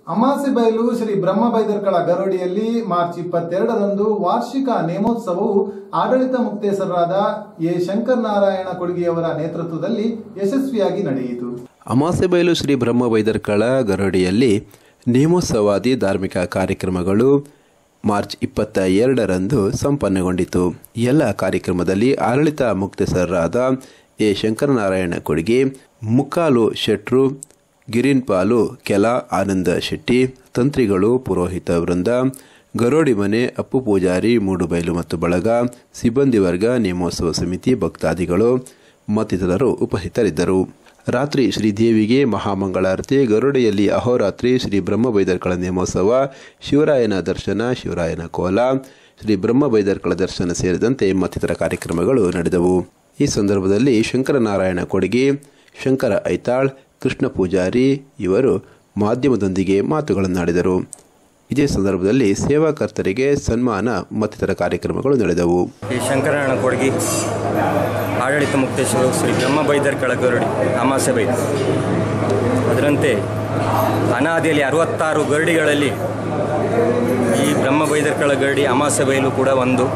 ಅಮಾಸೆಬೈಲು ಶ್ರೀ ಬ್ರಹ್ಮಬೈದರ್ಕಳ ಗರೋಡಿಯಲ್ಲಿ ಮಾರ್ಚ್ ಇಪ್ಪತ್ತೆರಡರಂದು ವಾರ್ಷಿಕ ನೇಮೋತ್ಸವವು ಆಡಳಿತ ಮುಕ್ತೇಸರರಾದ ಎ ಶಂಕರನಾರಾಯಣ ಕೊಡಗಿಯವರ ನೇತೃತ್ವದಲ್ಲಿ ಯಶಸ್ವಿಯಾಗಿ ನಡೆಯಿತು ಅಮಾಸೆಬೈಲು ಶ್ರೀ ಬ್ರಹ್ಮವೈದರ್ಕಳ ಗರಡಿಯಲ್ಲಿ ನೇಮೋತ್ಸವಾದಿ ಧಾರ್ಮಿಕ ಕಾರ್ಯಕ್ರಮಗಳು ಮಾರ್ಚ್ ಇಪ್ಪತ್ತ ಎರಡರಂದು ಸಂಪನ್ನಗೊಂಡಿತು ಎಲ್ಲ ಕಾರ್ಯಕ್ರಮದಲ್ಲಿ ಆಡಳಿತ ಮುಕ್ತೇಸರರಾದ ಎ ಶಂಕರನಾರಾಯಣ ಕೊಡಗಿ ಮುಕ್ಕಾಲು ಶೆಟ್ರು ಗಿರಿನ್ ಪಾಲು ಕೆಲ ಆನಂದ ಶೆಟ್ಟಿ ತಂತ್ರಿಗಳು ಪುರೋಹಿತ ವೃಂದ ಗರೋಡಿ ಮನೆ ಅಪ್ಪು ಪೂಜಾರಿ ಮೂಡುಬೈಲು ಮತ್ತು ಬಳಗ ಸಿಬ್ಬಂದಿ ವರ್ಗ ನೇಮೋತ್ಸವ ಸಮಿತಿ ಭಕ್ತಾದಿಗಳು ಮತ್ತಿತರರು ಉಪಸ್ಥಿತರಿದ್ದರು ರಾತ್ರಿ ಶ್ರೀದೇವಿಗೆ ಮಹಾಮಂಗಳಾರತಿ ಗರುಡೆಯಲ್ಲಿ ಅಹೋರಾತ್ರಿ ಶ್ರೀ ಬ್ರಹ್ಮಬೈದರ್ಕಳ ನೇಮೋತ್ಸವ ಶಿವರಾಯನ ದರ್ಶನ ಶಿವರಾಯನ ಕೋಲ ಶ್ರೀ ಬ್ರಹ್ಮಬೈದರ್ಕಳ ದರ್ಶನ ಸೇರಿದಂತೆ ಮತ್ತಿತರ ಕಾರ್ಯಕ್ರಮಗಳು ನಡೆದವು ಈ ಸಂದರ್ಭದಲ್ಲಿ ಶಂಕರನಾರಾಯಣ ಕೊಡಗಿ ಶಂಕರ ಐತಾಳ್ ಕೃಷ್ಣ ಪೂಜಾರಿ ಇವರು ಮಾಧ್ಯಮದೊಂದಿಗೆ ಮಾತುಗಳನ್ನಾಡಿದರು ಇದೇ ಸಂದರ್ಭದಲ್ಲಿ ಸೇವಾಕರ್ತರಿಗೆ ಸನ್ಮಾನ ಮತ್ತಿತರ ಕಾರ್ಯಕ್ರಮಗಳು ನಡೆದವು ಈ ಶಂಕರನಾರಾಯಣ ಕೊಡಗಿ ಆಡಳಿತ ಮುಕ್ತೇಶ್ವರು ಶ್ರೀ ಬ್ರಹ್ಮ ಬೈದರ್ ಕಳಗರುಡಿ ಅಮಾಸೆ ಬೈದ ಅದರಂತೆ ಅನಾದಿಯಲ್ಲಿ ಅರವತ್ತಾರು ಗರಡಿಗಳಲ್ಲಿ ಈ ಬ್ರಹ್ಮ ಬೈದರ್ ಕಳಗರಡಿ ಅಮಾಸೆ ಬೈಲು ಕೂಡ ಒಂದು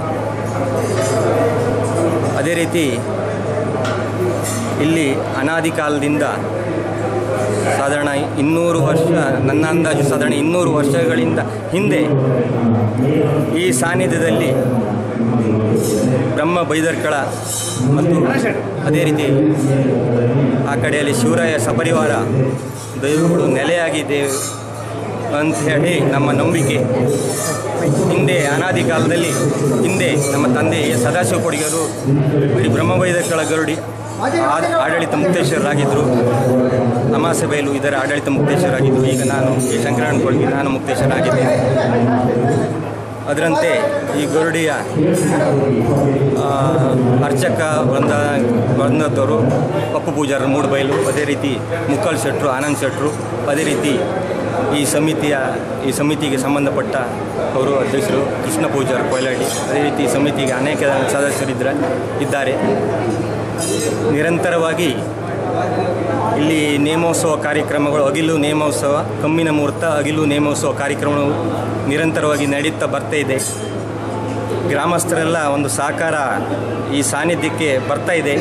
ಅದೇ ರೀತಿ ಇಲ್ಲಿ ಅನಾದಿ ಕಾಲದಿಂದ ಸಾಧಾರಣ ಇನ್ನೂರು ವರ್ಷ ನನ್ನ ಅಂದಾಜು ಸಾಧಾರಣ ಇನ್ನೂರು ವರ್ಷಗಳಿಂದ ಹಿಂದೆ ಈ ಸಾನ್ನಿಧ್ಯದಲ್ಲಿ ಬ್ರಹ್ಮ ಬೈದರ್ಕಳ ಮತ್ತು ಅದೇ ರೀತಿ ಆ ಕಡೆಯಲ್ಲಿ ಶಿವರಾಯ ಸಪರಿವಾರ ದೈವಗಳು ನೆಲೆಯಾಗಿದೆ ಅಂತ ಹೇಳಿ ನಮ್ಮ ನಂಬಿಕೆ ಹಿಂದೆ ಅನಾದಿ ಕಾಲದಲ್ಲಿ ಹಿಂದೆ ನಮ್ಮ ತಂದೆ ಸದಾಶಿವ ಕೊಡಿಗರು ಈ ಬ್ರಹ್ಮ ಬೈದರ್ಕಳ ಗರುಡಿ ಆ- ಆಡಳಿತ ಮುಕ್ತೇಶ್ವರರಾಗಿದ್ದರು ಅಮಾಸೆ ಬೈಲು ಇದರ ಆಡಳಿತ ಮುಕ್ತೇಶ್ವರಾಗಿದ್ದರು ಈಗ ನಾನು ಈ ಶಂಕರಣ್ಣ ಕೊಡಗಿ ನಾನು ಮುಕ್ತೇಶ್ವರನಾಗಿದ್ದೇನೆ ಅದರಂತೆ ಈ ಗರುಡಿಯ ಆ, ಅರ್ಚಕ ವೃಂದ ವೃಂದದವರು ಪಪ್ಪು ಪೂಜಾರ ಮೂಡುಬೈಲು ಅದೇ ರೀತಿ ಮುಕ್ಕಲ್ ಶೆಟ್ರು ಆನಂದ್ ಶೆಟ್ರು ಅದೇ ರೀತಿ ಈ ಸಮಿತಿಯ ಈ ಸಮಿತಿಗೆ ಸಂಬಂಧಪಟ್ಟ ಅವರು ಅಧ್ಯಕ್ಷರು ಕೃಷ್ಣ ಪೂಜಾರ್ ಕೊಯ್ಲಾಡಿ ಅದೇ ರೀತಿ ಈ ಸಮಿತಿಗೆ ಅನೇಕ ಸದಸ್ಯರಿದ್ದಾರೆ ಇದ್ದಾರೆ ನಿರಂತರವಾಗಿ ಇಲ್ಲಿ ನೇಮೋತ್ಸವ ಕಾರ್ಯಕ್ರಮಗಳು ಅಗಿಲು ನೇಮೋತ್ಸವ ಕಮ್ಮಿನ ಮುಹೂರ್ತ ಅಗಿಲು ನೇಮೋತ್ಸವ ಕಾರ್ಯಕ್ರಮವು ನಿರಂತರವಾಗಿ ನಡೀತಾ ಬರ್ತಾ ಇದೆ ಗ್ರಾಮಸ್ಥರೆಲ್ಲ ಒಂದು ಸಹಕಾರ ಈ ಸಾನ್ನಿಧ್ಯಕ್ಕೆ ಬರ್ತಾ ಇದೆ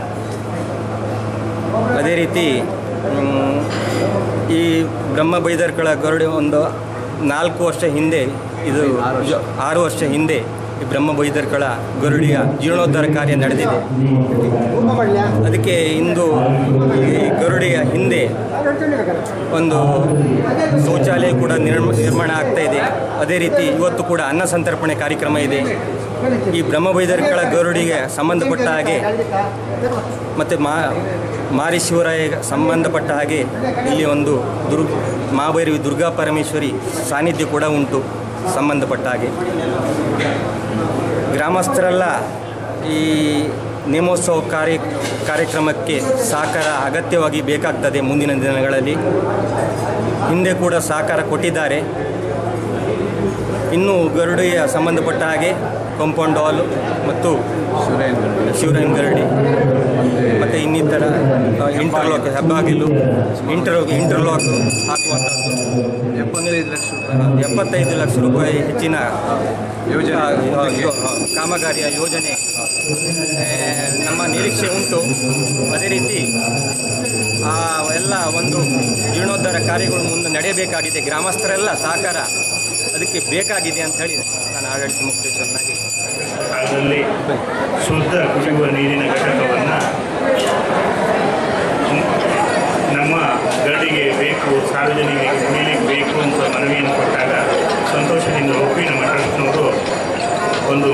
ಅದೇ ರೀತಿ ಮ್, ಈ ಬ್ರಹ್ಮ ಬೈದರ್ಕಳ ಗರುಡಿ ಒಂದು ನಾಲ್ಕು ವರ್ಷ ಹಿಂದೆ ಇದು ಜ- ಆರು ವರ್ಷ ಹಿಂದೆ ಈ ಬ್ರಹ್ಮ ಬೈದರ್ಕಳ ಗರುಡಿಯ ಜೀರ್ಣೋದ್ಧಾರ ಕಾರ್ಯ ನಡೆದಿದೆ ಅದಕ್ಕೆ ಇಂದು ಈ ಗರುಡಿಯ ಹಿಂದೆ ಒಂದು ಶೌಚಾಲಯ ಕೂಡ ನಿರ್ಮ ನಿರ್ಮಾಣ ಆಗ್ತಾ ಇದೆ ಅದೇ ರೀತಿ ಇವತ್ತು ಕೂಡ ಅನ್ನ ಸಂತರ್ಪಣೆ ಕಾರ್ಯಕ್ರಮ ಇದೆ ಈ ಬ್ರಹ್ಮ ಬೈದರ್ಕಳ ಗರುಡಿಗೆ ಸಂಬಂಧಪಟ್ಟ ಹಾಗೆ ಮತ್ತು ಮಾ ಮಾರಿ ಶಿವರಾಯ ಸಂಬಂಧಪಟ್ಟ ಹಾಗೆ ಇಲ್ಲಿ ಒಂದು ದುರ್ಗ ಮಹಾಭೈರವಿ ದುರ್ಗಾ ಪರಮೇಶ್ವರಿ ಸಾನ್ನಿಧ್ಯ ಕೂಡ ಉಂಟು ಸಂಬಂಧಪಟ್ಟ ಹಾಗೆ ಗ್ರಾಮಸ್ಥರೆಲ್ಲ ಈ ನೇಮೋತ್ಸವ ಕಾರ್ಯ ಕಾರ್ಯಕ್ರಮಕ್ಕೆ ಸಹಕಾರ ಅಗತ್ಯವಾಗಿ ಬೇಕಾಗ್ತದೆ ಮುಂದಿನ ದಿನಗಳಲ್ಲಿ ಹಿಂದೆ ಕೂಡ ಸಹಕಾರ ಕೊಟ್ಟಿದ್ದಾರೆ ಇನ್ನು ಗರುಡಿಯ ಸಂಬಂಧಪಟ್ಟ ಹಾಗೆ ಕಾಂಪೌಂಡ್ ಹಾಲ್ ಮತ್ತು ಶಿವರಾಯನ್ ಗರಡಿ ಮತ್ತು ಇನ್ನಿತರ ಇಂಟರ್ಲಾಕ್ ಹೆಬ್ಬಾಗಿಲು ಇಂಟರ್ ಇಂಟರ್ಲಾಕ್ ಹಾಕುವಂಥದ್ದು ಎಪ್ಪತ್ತೈದು ಲಕ್ಷ ರೂಪಾಯಿ ಎಪ್ಪತ್ತೈದು ಲಕ್ಷ ರೂಪಾಯಿ ಹೆಚ್ಚಿನ ಯೋಜನೆ ಕಾಮಗಾರಿಯ ಯೋಜನೆ ಆ, ನಮ್ಮ ನಿರೀಕ್ಷೆ ಉಂಟು ಅದೇ ರೀತಿ ಆ ಎಲ್ಲ ಒಂದು ಜೀರ್ಣೋದ್ಧಾರ ಕಾರ್ಯಗಳು ಮುಂದೆ ನಡೆಯಬೇಕಾಗಿದೆ ಗ್ರಾಮಸ್ಥರೆಲ್ಲ ಸಹಕಾರ ಅದಕ್ಕೆ ಬೇಕಾಗಿದೆ ಅಂತ ಹೇಳಿ ನಾನು ಆಡಳಿತ ಮುಕ್ತೇಶ್ವರನಾಗಿ ಕಾಲದಲ್ಲಿ ಶುದ್ಧ ಕುಡಿಯುವ ನೀರಿನ ಘಟಕವನ್ನು ನಮ್ಮ ಗರಡಿಗೆ ಬೇಕು ಸಾರ್ವಜನಿಕರಿಗೆ ಕುಡಿಯಲಿಕ್ಕೆ ಬೇಕು ಅಂತ ಮನವಿಯನ್ನು ಕೊಟ್ಟಾಗ ಸಂತೋಷದಿಂದ ಒಪ್ಪಿ ನಮ್ಮ ಟ್ರಸ್ಟ್ನವರು ಒಂದು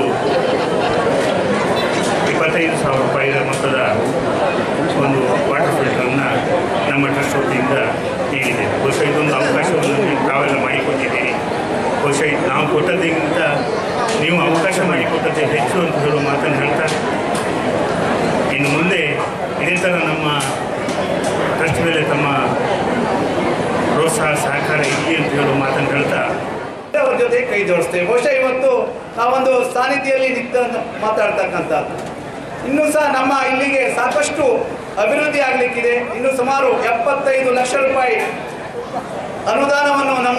ಇಪ್ಪತ್ತೈದು ಸಾವಿರ ರೂಪಾಯಿಯ ಮೊತ್ತದ ಒಂದು ವಾಟರ್ ಫಿಲ್ಟರನ್ನು ನಮ್ಮ ಟ್ರಸ್ಟ್ ವತಿಯಿಂದ ನೀಡಿದೆ ಬಹುಶಃ ಇದೊಂದು ಅವಕಾಶವನ್ನು ನೀವು ತಾವೆಲ್ಲ ಮಾಡಿಕೊಟ್ಟಿದ್ದೀರಿ ಬಹುಶಃ ಇದು ನಾವು ಕೊಟ್ಟದ್ದಕ್ಕಿಂತ ನೀವು ಅವಕಾಶ ಮಾಡಿಕೊಟ್ಟದ್ದೇ ಹೆಚ್ಚು ಅಂತ ಹೇಳುವ ಮಾತನ್ನು ಹೇಳ್ತಾ ಇನ್ನು ಮುಂದೆ ಇದೇ ಥರ ನಮ್ಮ ಟ್ರಸ್ಟ್ ಮೇಲೆ ತಮ್ಮ ಪ್ರೋತ್ಸಾಹ ಸಹಕಾರ ಇರಲಿ ಅಂತ ಹೇಳುವ ಮಾತನ್ನು ಹೇಳ್ತಾ ಅವ್ರ ಜೊತೆ ಕೈ ಜೋಡಿಸ್ತೇವೆ ಬಹುಶಃ ಇವತ್ತು ನಾವೊಂದು ಸಾನ್ನಿಧ್ಯದಲ್ಲಿ ನಿಂತು ಮಾತಾಡ್ತಕ್ಕಂಥದ್ದು ಇನ್ನೂ ಸಹ ನಮ್ಮ ಇಲ್ಲಿಗೆ ಸಾಕಷ್ಟು ಅಭಿವೃದ್ಧಿ ಆಗಲಿಕ್ಕಿದೆ ಇನ್ನು ಸುಮಾರು ಎಪ್ಪತ್ತೈದು ಲಕ್ಷ ರೂಪಾಯಿ ಅನುದಾನವನ್ನು ನಮ್ಮ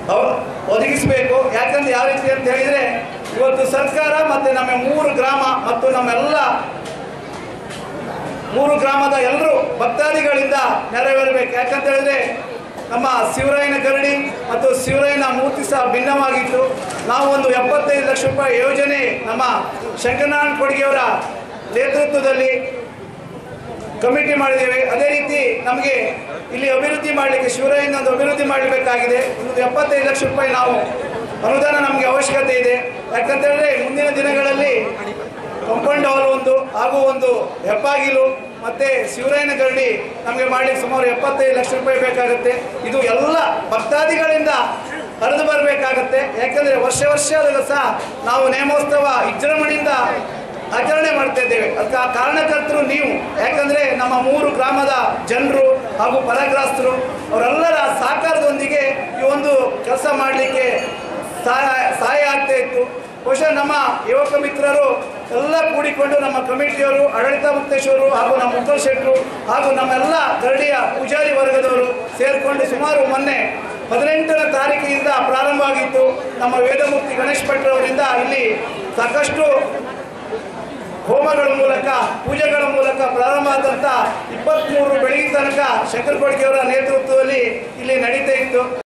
ಅವ- ಒದಗಿಸಬೇಕು ಯಾಕಂದ್ರೆ ಯಾವ ರೀತಿ ಅಂತ ಹೇಳಿದರೆ ಇವತ್ತು ಸರ್ಕಾರ ಮತ್ತು ನಮ್ಮ ಮೂರು ಗ್ರಾಮ ಮತ್ತು ನಮ್ಮೆಲ್ಲ ಮೂರು ಗ್ರಾಮದ ಎಲ್ಲರೂ ಭಕ್ತಾದಿಗಳಿಂದ ನೆರವೇರಬೇಕು ಯಾಕಂತ ಹೇಳಿದ್ರೆ ನಮ್ಮ ಶಿವರಾಯನ ಗರಡಿ ಮತ್ತು ಶಿವರಾಯನ ಮೂರ್ತಿ ಸಹ ಭಿನ್ನವಾಗಿತ್ತು ನಾವು ಒಂದು ಎಪ್ಪತ್ತೈದು ಲಕ್ಷ ರೂಪಾಯಿ ಯೋಜನೆ ನಮ್ಮ ಶಂಕರನಾರಾಯಣ ಕೊಡುಗೆಯವರ ನೇತೃತ್ವದಲ್ಲಿ ಕಮಿಟಿ ಮಾಡಿದ್ದೇವೆ ಅದೇ ರೀತಿ ನಮಗೆ ಇಲ್ಲಿ ಅಭಿವೃದ್ಧಿ ಮಾಡಲಿಕ್ಕೆ ಶಿವರಾಯನ ಒಂದು ಅಭಿವೃದ್ಧಿ ಮಾಡಬೇಕಾಗಿದೆ ಒಂದು ಎಪ್ಪತ್ತೈದು ಲಕ್ಷ ರೂಪಾಯಿ ನಾವು ಅನುದಾನ ನಮಗೆ ಅವಶ್ಯಕತೆ ಇದೆ ಯಾಕಂತ ಹೇಳಿದ್ರೆ ಮುಂದಿನ ದಿನಗಳಲ್ಲಿ ಕಂಪೌಂಡ್ ಹಾಲ್ ಒಂದು ಹಾಗೂ ಒಂದು ಹೆಬ್ಬಾಗಿಲು ಮತ್ತೆ ಶಿವರಾಯನ ಗರಡಿ ನಮಗೆ ಮಾಡಲಿಕ್ಕೆ ಸುಮಾರು ಎಪ್ಪತ್ತೈದು ಲಕ್ಷ ರೂಪಾಯಿ ಬೇಕಾಗುತ್ತೆ ಇದು ಎಲ್ಲ ಭಕ್ತಾದಿಗಳಿಂದ ಹರಿದು ಬರಬೇಕಾಗತ್ತೆ ಯಾಕಂದ್ರೆ ವರ್ಷ ವರ್ಷದಲ್ಲೂ ಸಹ ನಾವು ನೇಮೋತ್ಸವ ವಿಜೃಂಭಣೆಯಿಂದ ಆಚರಣೆ ಮಾಡ್ತಾ ಇದ್ದೇವೆ ಅದಕ್ಕೆ ಆ ಕಾರಣಕರ್ತರು ನೀವು ಯಾಕಂದ್ರೆ ನಮ್ಮ ಮೂರು ಗ್ರಾಮದ ಜನರು ಹಾಗೂ ಪರಗ್ರಾಸ್ತರು ಅವರೆಲ್ಲರ ಸಹಕಾರದೊಂದಿಗೆ ಈ ಒಂದು ಕೆಲಸ ಮಾಡಲಿಕ್ಕೆ ಸಹಾಯ ಸಹಾಯ ಆಗ್ತಾ ಇತ್ತು ಬಹುಶಃ ನಮ್ಮ ಯುವಕ ಮಿತ್ರರು ಎಲ್ಲ ಕೂಡಿಕೊಂಡು ನಮ್ಮ ಕಮಿಟಿಯವರು ಆಡಳಿತ ಮುಕ್ತೇಶ್ವರು ಹಾಗೂ ನಮ್ಮ ಮುಕ್ಕಲ್ ಶೆಟ್ಟರು ಹಾಗೂ ನಮ್ಮೆಲ್ಲ ಗರಡಿಯ ಪೂಜಾರಿ ವರ್ಗದವರು ಸೇರಿಕೊಂಡು ಸುಮಾರು ಮೊನ್ನೆ ಹದಿನೆಂಟರ ತಾರೀಕಿನಿಂದ ಪ್ರಾರಂಭ ಆಗಿತ್ತು ನಮ್ಮ ವೇದಮೂರ್ತಿ ಗಣೇಶ್ ಭಟ್ರವರಿಂದ ಇಲ್ಲಿ ಸಾಕಷ್ಟು ಹೋಮಗಳ ಮೂಲಕ ಪೂಜೆಗಳ ಮೂಲಕ ಪ್ರಾರಂಭ ಆದಂಥ ಇಪ್ಪತ್ತ್ಮೂರು ಬೆಳಗಿನ ತನಕ ಶಂಕರ ಕೊಡ್ಗೆಯವರ ನೇತೃತ್ವದಲ್ಲಿ ಇಲ್ಲಿ ನಡೀತಾ ಇತ್ತು